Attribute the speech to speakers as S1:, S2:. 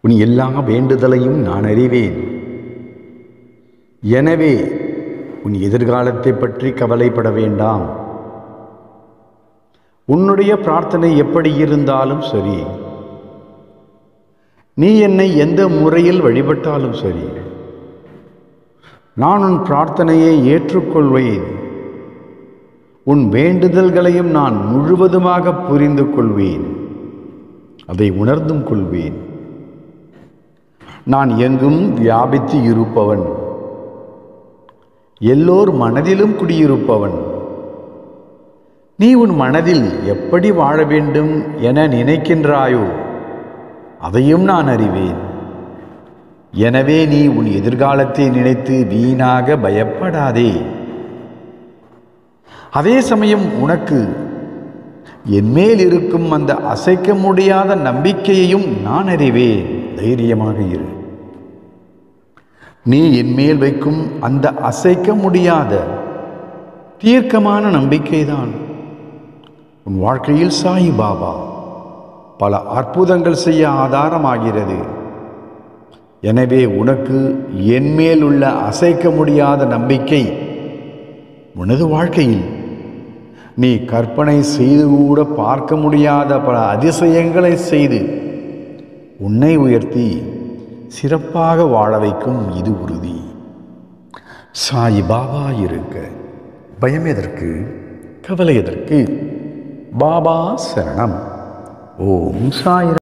S1: உன் எல்லா வேண்டுதலையும் நான் அறிவேன் எனவே உன் எதிர்காலத்தை பற்றி கவலைப்பட வேண்டாம் உன்னுடைய பிரார்த்தனை எப்படி இருந்தாலும் சரி நீ என்னை எந்த முறையில் வழிபட்டாலும் சரி நான் உன் பிரார்த்தனையை ஏற்றுக்கொள்வேன் உன் வேண்டுதல்களையும் நான் முழுவதுமாக புரிந்து கொள்வேன் அதை உணர்ந்தும் கொள்வேன் நான் எங்கும் வியாபித்து இருப்பவன் எல்லோர் மனதிலும் குடியிருப்பவன் நீ உன் மனதில் எப்படி வாழ வேண்டும் என நினைக்கின்றாயோ அதையும் நான் அறிவேன் எனவே நீ உன் எதிர்காலத்தை நினைத்து வீணாக பயப்படாதே அதே சமயம் உனக்கு என்மேல் இருக்கும் அந்த அசைக்க முடியாத நம்பிக்கையையும் நான் அறிவேன் தைரியமாக இரு நீ என்மேல் வைக்கும் அந்த அசைக்க முடியாத தீர்க்கமான நம்பிக்கைதான் உன் வாழ்க்கையில் சாய் பாபா பல அற்புதங்கள் செய்ய ஆதாரமாகிறது எனவே உனக்கு என்மேல் உள்ள அசைக்க முடியாத நம்பிக்கை உனது வாழ்க்கையில் நீ கற்பனை செய்து கூட பார்க்க முடியாத பல அதிசயங்களை செய்து உன்னை உயர்த்தி சிறப்பாக வாழ வைக்கும் இது உறுதி சாய் பாபா இருக்க பயம் எதற்கு கவலை எதற்கு பாபா சரணம் ஓம் சாய்